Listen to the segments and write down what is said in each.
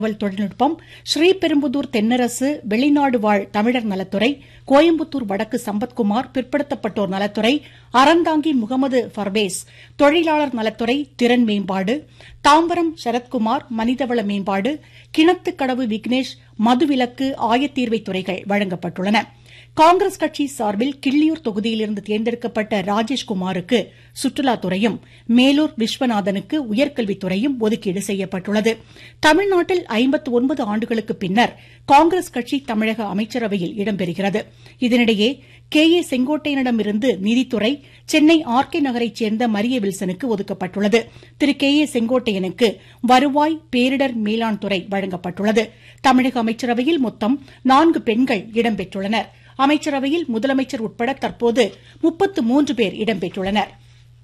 தகவல் தொழில்நுட்பம் ஸ்ரீபெரும்புதூர் தென்னரசு வெளிநாடு வாழ் தமிழர் நலத்துறை கோயம்புத்தூர் வடக்கு சம்பத்குமார் பிற்படுத்தப்பட்டோர் நலத்துறை அறந்தாங்கி முகமது பர்வேஸ் தொழிலாளர் நலத்துறை திறன் மேம்பாடு தாம்பரம் சரத்குமார் மனிதவள மேம்பாடு கிணத்துக்கடவு விக்னேஷ் மதுவிலக்கு ஆயத்தீர்வை துறைகள் வழங்கப்பட்டுள்ளன காங்கிரஸ் கட்சி சார்பில் கிள்ளியூர் தொகுதியிலிருந்து தேர்ந்தெடுக்கப்பட்ட ராஜேஷ்குமாருக்கு சுற்றுலாத்துறையும் மேலூர் விஸ்வநாதனுக்கு உயர்கல்வித்துறையும் ஒதுக்கீடு செய்யப்பட்டுள்ளது தமிழ்நாட்டில் ஆண்டுகளுக்கு பின்னர் காங்கிரஸ் கட்சி தமிழக அமைச்சரவையில் இடம்பெறுகிறது இதனிடையே கே ஏ செங்கோட்டையனிடமிருந்து நிதித்துறை சென்னை ஆர் கே நகரைச் சேர்ந்த மரிய வில்சனுக்கு ஒதுக்கப்பட்டுள்ளது திரு கே ஏ செங்கோட்டையனுக்கு வருவாய் பேரிடர் மேலாண் துறை வழங்கப்பட்டுள்ளது தமிழக அமைச்சரவையில் மொத்தம் நான்கு பெண்கள் இடம்பெற்றுள்ளனா் அமைச்சரவையில் முதலமைச்சர் உட்பட தற்போது முப்பத்து மூன்று பேர் இடம்பெற்றுள்ளனர்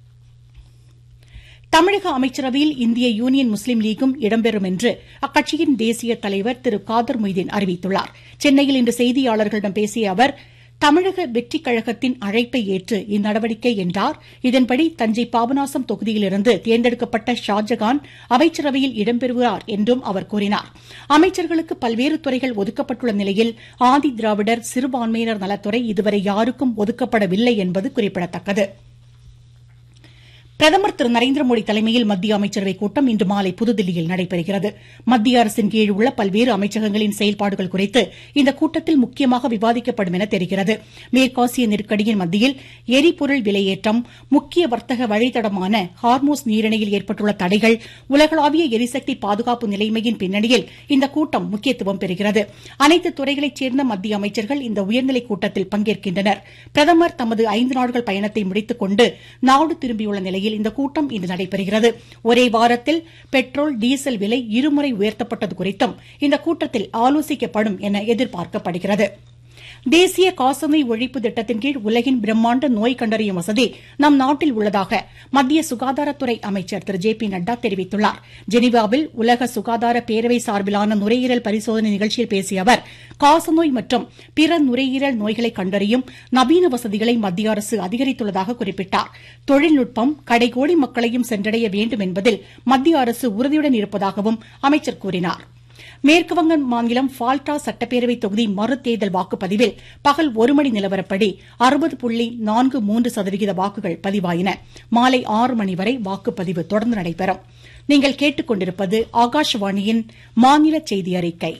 தமிழக அமைச்சரவையில் இந்திய யூனியன் முஸ்லீம் லீகும் இடம்பெறும் என்று அக்கட்சியின் தேசிய தலைவர் திரு காதர் மொய்தீன் அறிவித்துள்ளார் சென்னையில் இன்று செய்தியாளர்களிடம் பேசிய அவர் தமிழக வெற்றிக் கழகத்தின் அழைப்பை ஏற்று இந்நடவடிக்கை என்றார் இதன்படி தஞ்சை பாபநாசம் தொகுதியிலிருந்து தேர்ந்தெடுக்கப்பட்ட ஷாஜகான் அமைச்சரவையில் இடம்பெறுகிறார் என்றும் அவர் கூறினார் அமைச்சர்களுக்கு பல்வேறு துறைகள் ஒதுக்கப்பட்டுள்ள நிலையில் ஆதி திராவிடர் சிறுபான்மையினர் நலத்துறை இதுவரை யாருக்கும் ஒதுக்கப்படவில்லை என்பது குறிப்பிடத்தக்கது பிரதமர் திரு நரேந்திரமோடி தலைமையில் மத்திய அமைச்சரவைக் கூட்டம் இன்று மாலை புதுதில்லியில் நடைபெறுகிறது மத்திய அரசின் கீழ் உள்ள பல்வேறு அமைச்சகங்களின் செயல்பாடுகள் குறித்து இந்த கூட்டத்தில் முக்கியமாக விவாதிக்கப்படும் என தெரிகிறது மேற்காசிய நெருக்கடியின் மத்தியில் எரிபொருள் விலையேற்றம் முக்கிய வர்த்தக வழித்தடமான ஹார்மோஸ் நீரிணையில் ஏற்பட்டுள்ள தடைகள் உலகளாவிய எரிசக்தி பாதுகாப்பு நிலைமையின் பின்னணியில் இந்த கூட்டம் முக்கியத்துவம் பெறுகிறது அனைத்து துறைகளைச் சேர்ந்த மத்திய அமைச்சர்கள் இந்த உயர்நிலைக் கூட்டத்தில் பங்கேற்கின்றனர் பிரதமர் தமது ஐந்து நாட்கள் பயணத்தை முடித்துக் கொண்டு நாடு திரும்பியுள்ள நிலையில் நிலையில் இந்த கூட்டம் இன்று நடைபெறுகிறது ஒரே வாரத்தில் பெட்ரோல் டீசல் விலை இருமுறை உயர்த்தப்பட்டது குறித்தும் இந்த கூட்டத்தில் ஆலோசிக்கப்படும் என எதிர்பார்க்கப்படுகிறது தேசிய காசநோய் ஒழிப்பு திட்டத்தின் கீழ் உலகின் பிரம்மாண்ட நோய் கண்டறியும் வசதி நம் நாட்டில் உள்ளதாக மத்திய சுகாதாரத்துறை அமைச்சர் திரு ஜே பி நட்டா தெரிவித்துள்ளார் ஜெனீவாவில் உலக சுகாதார பேரவை சார்பிலான நுரையீரல் பரிசோதனை நிகழ்ச்சியில் பேசிய அவர் காசநோய் மற்றும் பிற நுரையீரல் நோய்களை கண்டறியும் நவீன வசதிகளை மத்திய அரசு அதிகரித்துள்ளதாக குறிப்பிட்டார் தொழில்நுட்பம் கடைகோடி மக்களையும் சென்றடைய வேண்டும் என்பதில் மத்திய அரசு உறுதியுடன் இருப்பதாகவும் அமைச்சர் கூறினாா் மேற்குவங்க மாநிலம் ஃபால்டா சட்டப்பேரவை தொகுதி மறுதேர்தல் வாக்குப்பதிவில் பகல் ஒரு மணி நிலவரப்படி அறுபது புள்ளி நான்கு மூன்று சதவிகித வாக்குகள் பதிவாயின மாலை ஆறு மணி வரை வாக்குப்பதிவு தொடர்ந்து நடைபெறும் நீங்கள் கேட்டுக்கொண்டிருப்பது ஆகாஷவாணியின் மாநில செய்தி அறிக்கை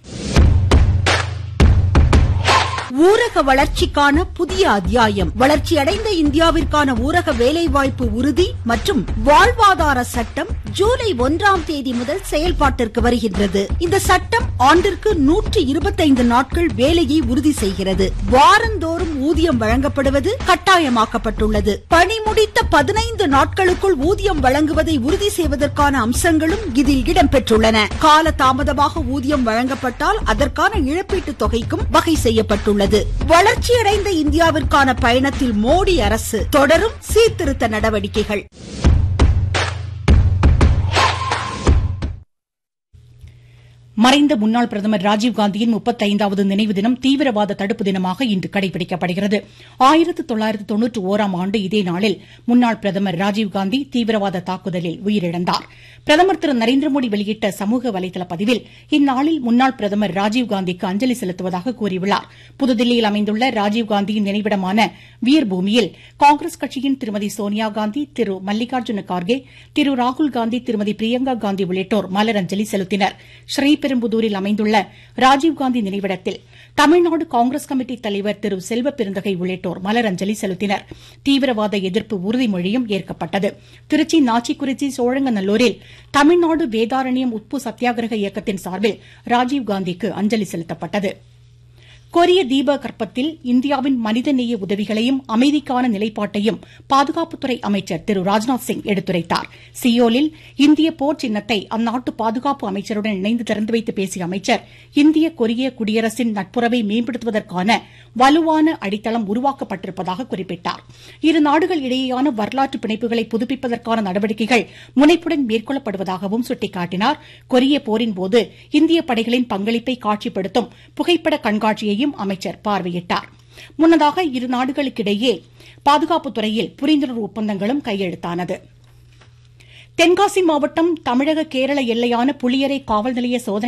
ஊரக வளர்ச்சிக்கான புதிய அத்தியாயம் வளர்ச்சியடைந்த இந்தியாவிற்கான ஊரக வேலைவாய்ப்பு உறுதி மற்றும் வாழ்வாதார சட்டம் ஜூலை ஒன்றாம் தேதி முதல் செயல்பாட்டிற்கு வருகின்றது இந்த சட்டம் ஆண்டிற்கு நூற்று இருபத்தைந்து நாட்கள் வேலையை உறுதி செய்கிறது வாரந்தோறும் ஊதியம் வழங்கப்படுவது கட்டாயமாக்கப்பட்டுள்ளது பணி முடித்த பதினைந்து நாட்களுக்குள் ஊதியம் வழங்குவதை உறுதி செய்வதற்கான அம்சங்களும் இதில் இடம்பெற்றுள்ளன கால தாமதமாக ஊதியம் வழங்கப்பட்டால் அதற்கான இழப்பீட்டுத் தொகைக்கும் வகை செய்யப்பட்டுள்ளது உள்ளது வளர்ச்சியடைந்த இந்தியாவிற்கான பயணத்தில் மோடி அரசு தொடரும் சீர்திருத்த நடவடிக்கைகள் மறைந்த முன்னாள் பிரதமர் ராஜீவ்காந்தியின் முப்பத்தைந்தாவது நினைவு தினம் தீவிரவாத தடுப்பு தினமாக இன்று கடைபிடிக்கப்படுகிறது ஆயிரத்து தொள்ளாயிரத்து தொன்னூற்றி ஓராம் ஆண்டு இதே நாளில் முன்னாள் பிரதமர் ராஜீவ்காந்தி தீவிரவாத தாக்குதலில் உயிரிழந்தார் பிரதமர் திரு நரேந்திரமோடி வெளியிட்ட சமூக வலைதள பதிவில் இந்நாளில் முன்னாள் பிரதமர் ராஜீவ்காந்திக்கு அஞ்சலி செலுத்துவதாக கூறியுள்ளார் புதுதில்லியில் அமைந்துள்ள ராஜீவ்காந்தியின் நினைவிடமான வீர்பூமியில் காங்கிரஸ் கட்சியின் திருமதி சோனியாகாந்தி திரு மல்லிகார்ஜுன கார்கே திரு ராகுல்காந்தி திருமதி பிரியங்கா காந்தி உள்ளிட்டோர் மலரஞ்சலி செலுத்தினர் ஸ்ரீபெரும்புதூரில் அமைந்துள்ள ராஜீவ்காந்தி நினைவிடத்தில் தமிழ்நாடு காங்கிரஸ் கமிட்டி தலைவர் திரு செல்வ பெருந்தகை உள்ளிட்டோர் மலரஞ்சலி செலுத்தினர் தீவிரவாத எதிர்ப்பு உறுதிமொழியும் ஏற்கப்பட்டது திருச்சி நாச்சிக்குறிச்சி சோழங்கநல்லூரில் தமிழ்நாடு வேதாரண்யம் உப்பு சத்தியாகிரக இயக்கத்தின் சார்பில் ராஜீவ்காந்திக்கு அஞ்சலி செலுத்தப்பட்டது கொரிய தீப கற்பத்தில் இந்தியாவின் மனிதநேய உதவிகளையும் அமைதிக்கான நிலைப்பாட்டையும் பாதுகாப்புத்துறை அமைச்சர் திரு ராஜ்நாத் சிங் எடுத்துரைத்தார் சியோலில் இந்திய போர் சின்னத்தை அந்நாட்டு பாதுகாப்பு அமைச்சருடன் இணைந்து திறந்து வைத்து பேசிய அமைச்சர் இந்திய கொரிய குடியரசின் நட்புறவை மேம்படுத்துவதற்கான வலுவான அடித்தளம் உருவாக்கப்பட்டிருப்பதாக குறிப்பிட்டார் இரு நாடுகள் இடையேயான வரலாற்று பிணைப்புகளை புதுப்பிப்பதற்கான நடவடிக்கைகள் முனைப்புடன் மேற்கொள்ளப்படுவதாகவும் சுட்டிக்காட்டினார் கொரிய போரின்போது இந்திய படைகளின் பங்களிப்பை காட்சிப்படுத்தும் புகைப்பட கண்காட்சியை பணியையும் அமைச்சர் பார்வையிட்டார் முன்னதாக இரு நாடுகளுக்கிடையே பாதுகாப்புத் துறையில் புரிந்துணர்வு ஒப்பந்தங்களும் கையெழுத்தானது தென்காசி மாவட்டம் தமிழக கேரள எல்லையான புளியரை காவல் நிலைய சோதனை